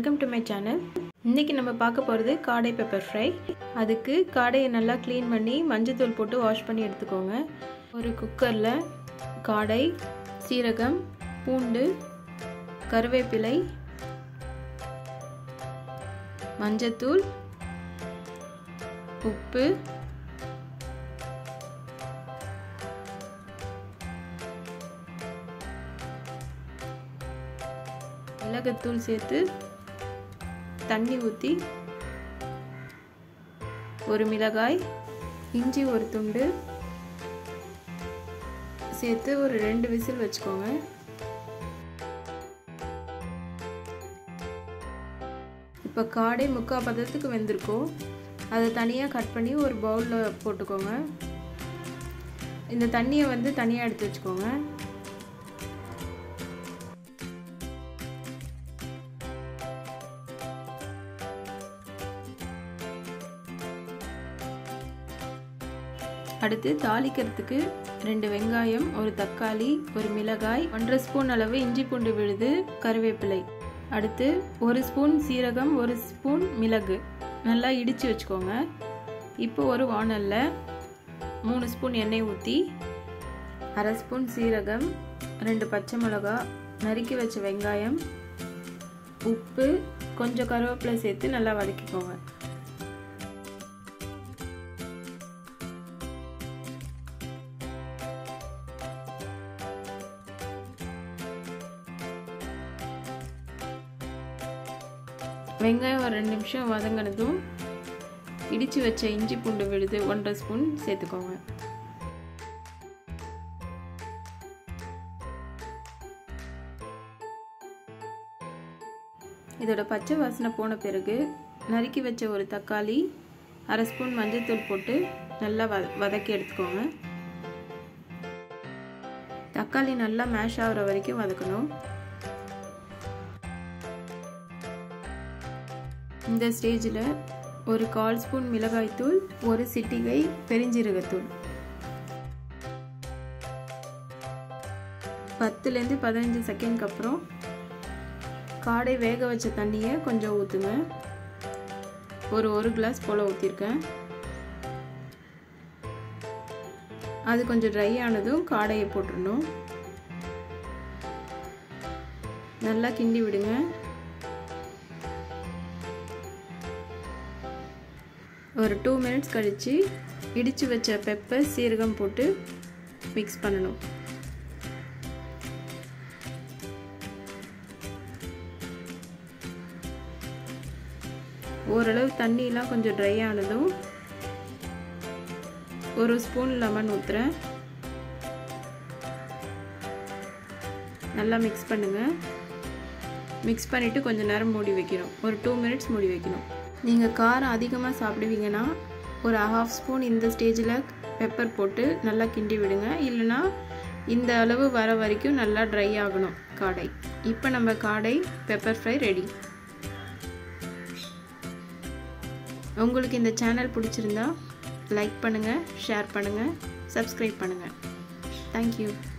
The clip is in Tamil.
வெல்கம் டு மை சேனல் இன்றைக்கி நம்ம பார்க்க போகிறது காடை பெப்பர் ஃப்ரை அதுக்கு காடையை நல்லா க்ளீன் பண்ணி மஞ்சத்தூள் போட்டு வாஷ் பண்ணி எடுத்துக்கோங்க ஒரு குக்கரில் காடை சீரகம் பூண்டு கருவேப்பிலை மஞ்சத்தூள் உப்பு மிளகுத்தூள் சேர்த்து தண்ணி ஊற்றி ஒரு மிளகாய் இஞ்சி ஒரு துண்டு சேர்த்து ஒரு ரெண்டு விசில் வச்சுக்கோங்க இப்போ காடை முக்கால் பதத்துக்கு வெந்திருக்கும் அதை தனியாக கட் பண்ணி ஒரு பவுலில் போட்டுக்கோங்க இந்த தண்ணியை வந்து தனியாக எடுத்து வச்சுக்கோங்க அடுத்து தாளிக்கிறதுக்கு ரெண்டு வெங்காயம் ஒரு தக்காளி ஒரு மிளகாய் ஒன்றரை ஸ்பூன் அளவு இஞ்சி பூண்டு விழுது கருவேப்பிலை அடுத்து ஒரு ஸ்பூன் சீரகம் ஒரு ஸ்பூன் மிளகு நல்லா இடித்து வச்சுக்கோங்க இப்போ ஒரு வானலில் மூணு ஸ்பூன் எண்ணெய் ஊற்றி அரை ஸ்பூன் சீரகம் ரெண்டு பச்சை மிளகா நறுக்கி வச்ச வெங்காயம் உப்பு கொஞ்சம் கருவேப்பிலை சேர்த்து நல்லா வதக்கிக்கோங்க வெங்காயம் ஒரு ரெண்டு நிமிஷம் வதங்கினதும் இடித்து வச்ச இஞ்சி பூண்டு விழுது ஒன்றரை ஸ்பூன் சேர்த்துக்கோங்க இதோட பச்சை வாசனை போன பிறகு நறுக்கி வச்ச ஒரு தக்காளி அரை ஸ்பூன் மஞ்சள்தூள் போட்டு நல்லா வ வதக்கி எடுத்துக்கோங்க தக்காளி நல்லா மேஷ் ஆகிற வரைக்கும் வதக்கணும் இந்த ஸ்டேஜில் ஒரு கால் ஸ்பூன் மிளகாய்த்தூள் ஒரு சிட்டிகை பெருஞ்சீரகத்தூள் பத்துலேருந்து பதினஞ்சு செகண்ட்க்கு அப்புறம் காடை வேக வச்ச தண்ணியை கொஞ்சம் ஊற்றுங்க ஒரு ஒரு கிளாஸ் போல் ஊற்றிருக்கேன் அது கொஞ்சம் ட்ரை ஆனதும் காடையை போட்டுடணும் நல்லா கிண்டி விடுங்க ஒரு டூ மினிட்ஸ் கழித்து இடித்து வச்ச பெப்பர் சீரகம் போட்டு மிக்ஸ் பண்ணணும் ஓரளவு தண்ணியெலாம் கொஞ்சம் ட்ரை ஆனதும் ஒரு ஸ்பூன் லெமன் ஊற்றுறேன் நல்லா மிக்ஸ் பண்ணுங்கள் மிக்ஸ் பண்ணிவிட்டு கொஞ்சம் நேரம் மூடி வைக்கணும் ஒரு டூ மினிட்ஸ் மூடி வைக்கணும் நீங்கள் காரம் அதிகமாக சாப்பிடுவீங்கன்னா ஒரு ஹாஃப் ஸ்பூன் இந்த ஸ்டேஜில் பெப்பர் போட்டு நல்லா கிண்டி விடுங்க இல்லைனா இந்த அளவு வர வரைக்கும் நல்லா ட்ரை ஆகணும் காடை இப்போ நம்ம காடை பெப்பர் ஃப்ரை ரெடி உங்களுக்கு இந்த சேனல் பிடிச்சிருந்தா லைக் பண்ணுங்கள் ஷேர் பண்ணுங்கள் சப்ஸ்கிரைப் பண்ணுங்கள் தேங்க்யூ